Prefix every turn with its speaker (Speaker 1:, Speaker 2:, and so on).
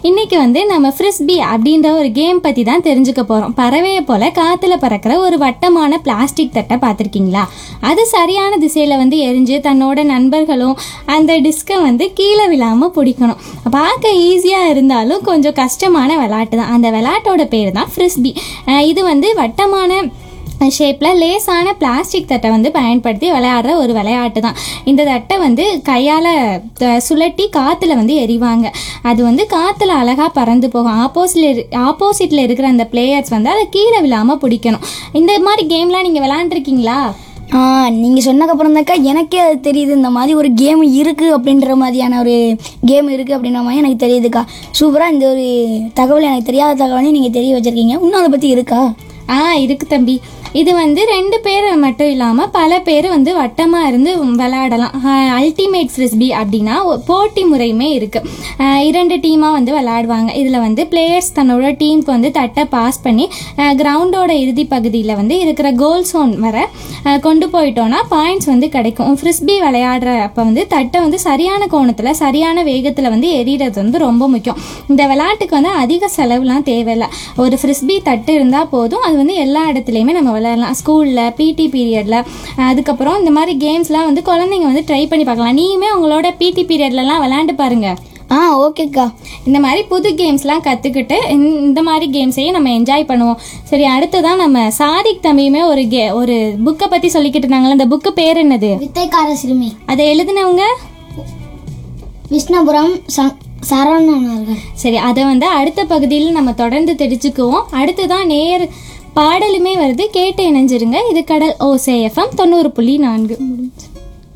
Speaker 1: இன்னைக்கு வந்து நம்ம ஃப்ரிஸ்பி அப்படின்ற ஒரு கேம் பற்றி தான் தெரிஞ்சுக்க போகிறோம் பறவையை போல காற்றுல பறக்கிற ஒரு வட்டமான பிளாஸ்டிக் தட்டை பார்த்துருக்கீங்களா அது சரியான திசையில் வந்து எரிஞ்சு தன்னோட நண்பர்களும் அந்த டிஸ்கை வந்து கீழே விழாமல் பிடிக்கணும் பார்க்க ஈஸியாக இருந்தாலும் கொஞ்சம் கஷ்டமான விளையாட்டு தான் அந்த விளையாட்டோட பேர் தான் ஃப்ரிஸ்பி இது வந்து வட்டமான ஷேப்பில் லேசான பிளாஸ்டிக் தட்டை வந்து பயன்படுத்தி விளையாடுற ஒரு விளையாட்டு தான் இந்த தட்டை வந்து கையால் சுழட்டி காற்றுல வந்து எறிவாங்க அது வந்து காற்றுல அழகாக பறந்து போகும் ஆப்போசிட் ஆப்போசிட்டில் இருக்கிற அந்த பிளேயர்ஸ் வந்து அதை கீழே விழாமல் பிடிக்கணும் இந்த மாதிரி கேம்லாம் நீங்கள் விளையாண்டுருக்கீங்களா
Speaker 2: ஆ நீங்கள் சொன்னதுக்கப்புறம் தாக்கா எனக்கே அது தெரியுது இந்த மாதிரி ஒரு கேம் இருக்குது அப்படின்ற மாதிரியான ஒரு கேம் இருக்குது அப்படின்ற மாதிரி எனக்கு தெரியுதுக்கா சூப்பராக இந்த ஒரு தகவல் எனக்கு தெரியாத தகவலையும் நீங்கள் தெரிய வச்சுருக்கீங்க இன்னும் அதை பற்றி இருக்கா
Speaker 1: ஆ இருக்கு தம்பி இது வந்து ரெண்டு பேர் மட்டும் இல்லாமல் பல பேர் வந்து வட்டமாக இருந்து விளையாடலாம் அல்டிமேட் ஃப்ரிஸ்பி அப்படின்னா ஒ- போட்டி முறையுமே இருக்குது இரண்டு டீமாக வந்து விளையாடுவாங்க இதில் வந்து பிளேயர்ஸ் தன்னோட டீமுக்கு வந்து தட்டை பாஸ் பண்ணி கிரவுண்டோட இறுதி பகுதியில் வந்து இருக்கிற கோல் சோன் வர அஹ், கொண்டு போயிட்டோன்னா பாயிண்ட்ஸ் வந்து கிடைக்கும் ஃப்ரிஸ்பி விளையாடுற அப்போ வந்து தட்டை வந்து சரியான கோணத்தில் சரியான வேகத்தில் வந்து எறிகிறது வந்து ரொம்ப முக்கியம் இந்த விளையாட்டுக்கு வந்து அதிக செலவுலாம் தேவையில்லை ஒரு ஃப்ரிஸ்பி தட்டு இருந்தால் போதும் அது வந்து எல்லா இடத்துலையுமே நம்ம விளையாடலாம் ஸ்கூலில் பிடி பீரியடில் அதுக்கப்புறம் இந்த மாதிரி கேம்ஸ்லாம் வந்து குழந்தைங்க வந்து ட்ரை பண்ணி பார்க்கலாம் நீயுமே உங்களோட பிடி பீரியட்லலாம் விளையாண்டு பாருங்க
Speaker 2: ஆ ஓகேக்கா
Speaker 1: இந்த மாதிரி புது கேம்ஸ்லாம் கற்றுக்கிட்டு இந்த மாதிரி கேம்ஸையும் நம்ம என்ஜாய் பண்ணுவோம் சரி அடுத்ததான் நம்ம சாதிக் தம்பியுமே ஒரு கே ஒரு புக்கை பற்றி சொல்லிக்கிட்டு இருந்தாங்களே அந்த புக்கு பேர் என்னது
Speaker 2: வித்தைக்கார சிறுமி
Speaker 1: அதை எழுதினவங்க
Speaker 2: விஷ்ணுபுரம் சரவணன் அவர்கள்
Speaker 1: சரி அதை வந்து அடுத்த பகுதியில் நம்ம தொடர்ந்து தெரிஞ்சுக்குவோம் அடுத்ததான் நேர் பாடலுமே வருது கேட்டு இணைஞ்சிருங்க இது கடல் ஓசேஎஃப்எம் தொண்ணூறு புள்ளி நான்கு